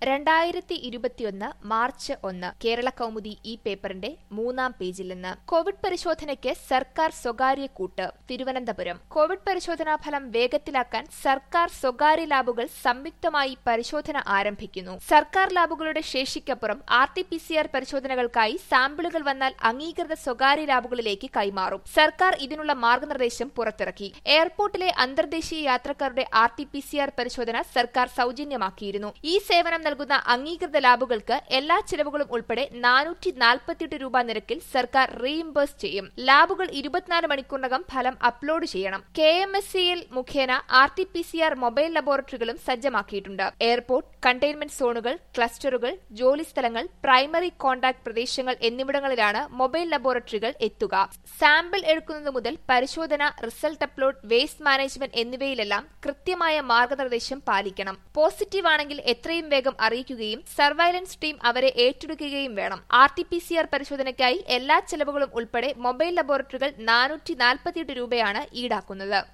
രണ്ടായിരത്തി ഇരുപത്തിയൊന്ന് മാർച്ച് ഒന്ന് കേരള കൗമുദി ഈ പേപ്പറിന്റെ മൂന്നാം പേജിൽ നിന്ന് കോവിഡ് പരിശോധനയ്ക്ക് സർക്കാർ സ്വകാര്യ കൂട്ട് തിരുവനന്തപുരം കോവിഡ് പരിശോധനാ ഫലം വേഗത്തിലാക്കാൻ സർക്കാർ സ്വകാര്യ ലാബുകൾ സംയുക്തമായി പരിശോധന ആരംഭിക്കുന്നു സർക്കാർ ലാബുകളുടെ ശേഷിക്കപ്പുറം R T P C R പരിശോധനകൾക്കായി സാമ്പിളുകൾ വന്നാൽ അംഗീകൃത സ്വകാര്യ ലാബുകളിലേക്ക് കൈമാറും സർക്കാർ ഇതിനുള്ള മാർഗനിർദ്ദേശം പുറത്തിറക്കി എയർപോർട്ടിലെ അന്തർദേശീയ യാത്രക്കാരുടെ R T P C R പരിശോധന സർക്കാർ സൌജന്യമാക്കിയിരുന്നു ഈ സേവനം നൽകുന്ന അംഗീകൃത ലാബുകൾക്ക് എല്ലാ ചിലവുകളും ഉൾപ്പെടെ നാനൂറ്റി നാൽപ്പത്തിയെട്ട് രൂപ നിരക്കിൽ സർക്കാർ റീഇംബേഴ്സ് ചെയ്യും ലാബുകൾ ഇരുപത്തിനാല് മണിക്കൂറിനകം ഫലം അപ്ലോഡ് ചെയ്യണം കെ എം എസ് സിഎൽ മുഖേന R T P C R mobile ലബോറട്ടറികളും സജ്ജമാക്കിയിട്ടുണ്ട് എയർപോർട്ട് കണ്ടെയ്ൻമെന്റ് സോണുകൾ ക്ലസ്റ്ററുകൾ ജോലിസ്ഥലങ്ങൾ പ്രൈമറി കോൺടാക്ട് പ്രദേശങ്ങൾ എന്നിവിടങ്ങളിലാണ് മൊബൈൽ ലബോറട്ടറികൾ എത്തുക സാമ്പിൾ എടുക്കുന്നത് മുതൽ പരിശോധന റിസൾട്ട് അപ്ലോഡ് വേസ്റ്റ് മാനേജ്മെന്റ് എന്നിവയിലെല്ലാം കൃത്യമായ മാർഗനിർദ്ദേശം പാലിക്കണം പോസിറ്റീവ് ആണെങ്കിൽ എത്രയും വേഗം അറിയിക്കുകയും സർവൈലൻസ് ടീം അവരെ ഏറ്റെടുക്കുകയും വേണം R T P C R പരിശോധനയ്ക്കായി എല്ലാ ചെലവുകളും ഉൾപ്പെടെ മൊബൈൽ ലബോറട്ടറികൾ നാനൂറ്റി നാൽപ്പത്തിയെട്ട് രൂപയാണ് ഈടാക്കുന്നത്